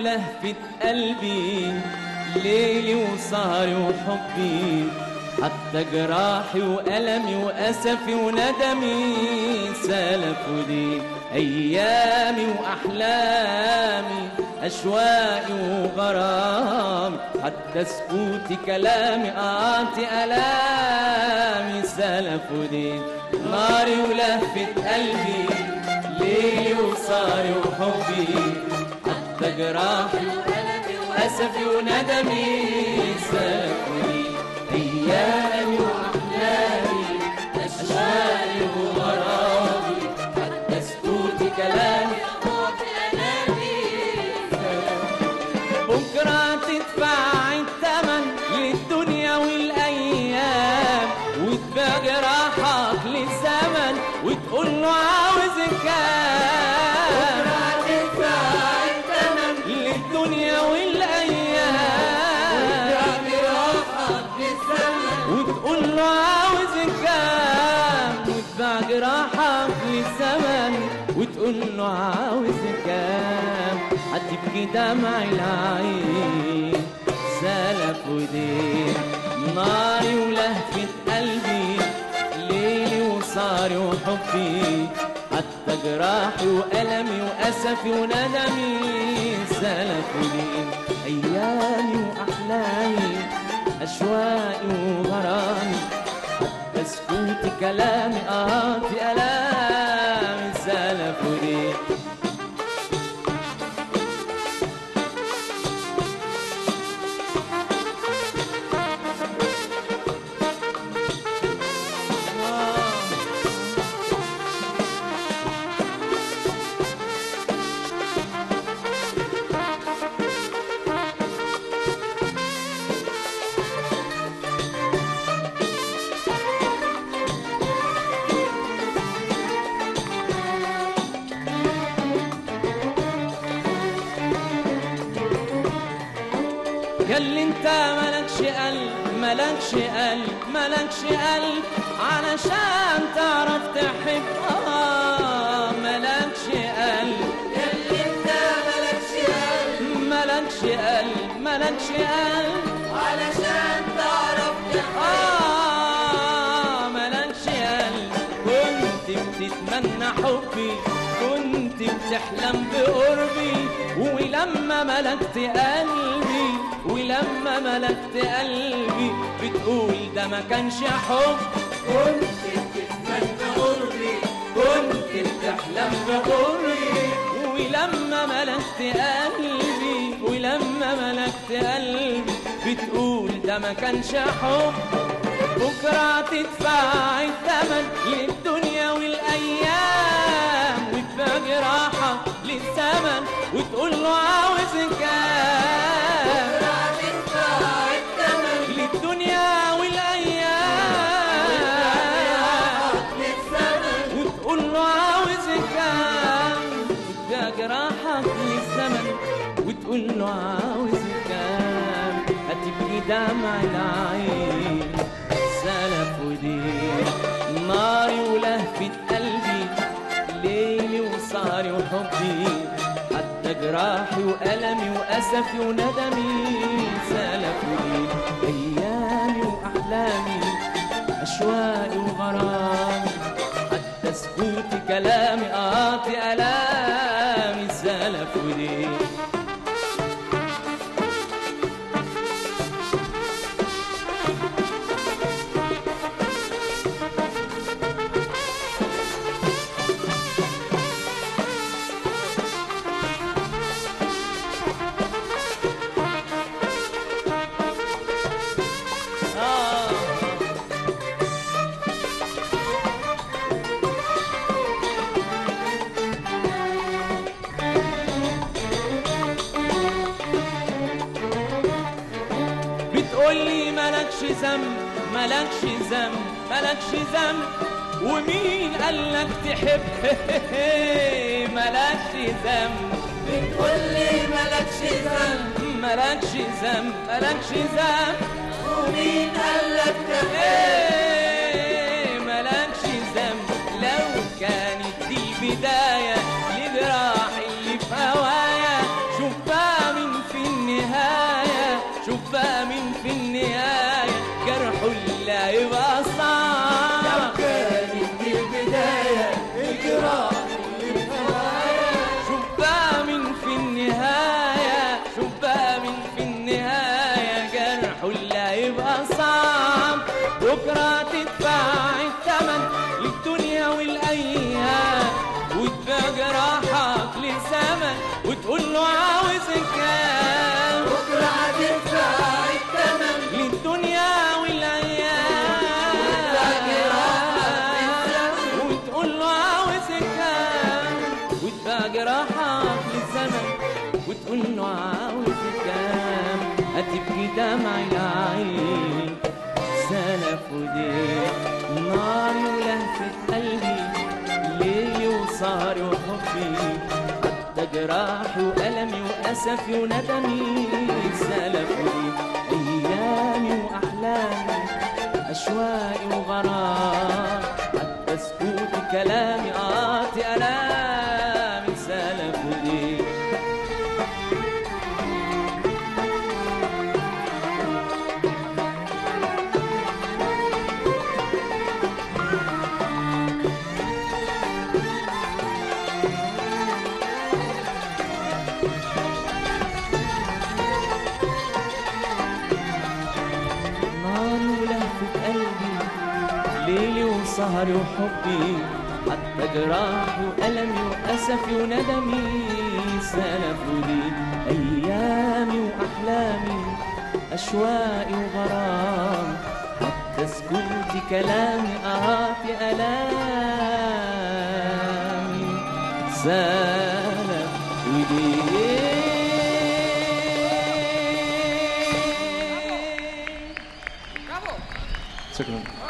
ولهفة قلبي ليلي وسهري وحبي حتى جراحي وألمي وأسفي وندمي سلف ودين أيامي وأحلامي أشواقي وغرامي حتى سكوتي كلامي أعطي ألامي سلف ودين ناري ولهفة قلبي ليلي وصاري وحبي حتى جراحي أسفي وندمي سلف أيامي وأحلامي أشواقي وغرامي حتى سكوتي كلامي بكرة تدفع الثمن للدنيا والأيام وتبيع جراحك للزمن وتقول له عاوز كام للدنيا والأيام وتقول له عاوز كام وتباع جراحك للزمن وتقول له عاوز كام هتبكي دمع العين سلف ودين ناري ولهفة قلبي ليلي وصاري وحبي حتى جراحي وألمي وأسفي وندمي سلف ودين أيامي وأحلامي أشواقي وغرامي حتى سكوتي كلامي أعطي ألامي سلف ودين قال انت ملكش قلب ملكش قلب ملكش قلب علشان تعرف تحب آه ملكش قلب ملكش قلب ملكش قلب علشان تعرف آه ملكش قلب كنت بتتمنى حبي كنت بتحلم بقربي ولما ملكت قلبي ولما ملكت قلبي بتقول ده ما كانش حب كنت بتتمنى قربي كنت بتحلم بقربي ولما ملكت قلبي ولما ملكت قلبي بتقول ده ما كانش حب بكرة تدفع الثمن للدنيا والأيام وتبقى جراحك للزمن وتقول له عاوز كام هتدفع الثمن للدنيا والأيام للزمن وتقول له عاوز كام وتبقى جراحك للزمن وتقول له عاوز كام هتبكي دمع العين سلف ودين ناري ولهفة قلبي ليلي وسهري وحبي حتى جراحي وألمي وأسفي وندمي سلف ودين أيامي وأحلامي أشواقي وغرامي حتى سكوتي كلامي أعطي ألامي سلف ودين آه بتقولي ملكش ذنب ملكش ذنب ملكش ذنب ومين قالك تحب ملكش ذنب بتقولي ملكش ذنب ملكش ذنب ملكش ذنب ومين قالك تحب إيه ملكش ذنب لو كانت دي البداية لجراح اللي في هوايا شوف فهمي شوف بقى مين في النهاية جرحه اللي هيبقى صعب كانت دي البداية الجراح اللي بهوايا شوف بقى مين في النهاية شوف بقى مين في النهاية جرحه اللي هيبقى صعب بكرة تدفع الثمن للدنيا والأيام وتبقى جراحك لزمن وتقول له عاوز كام بكرة هتدفع الثمن للدنيا والأيام وتقول له عاوز كام وتبقى جراحك للزمن وتقول له عاوز كام هتبكي دمع العين سلف ودين نار ولهفة قلبي ليلي وسهري وحبي حتى جراحي وألمي وأسفي وندمي سلف ودين أيامي وأحلامي أشواقي وغرام حتى سكوتي كلامي قاطي ألامي سلف ودين ناري ولهفة قلبي ليلي وسهري وحبي حتى جراحي وألمي وأسفي وندمي سلفوا لي أيامي وأحلامي أشواقي وغرام حتى سكوتي كلامي أهاتي ألامي سلف ودي شكرا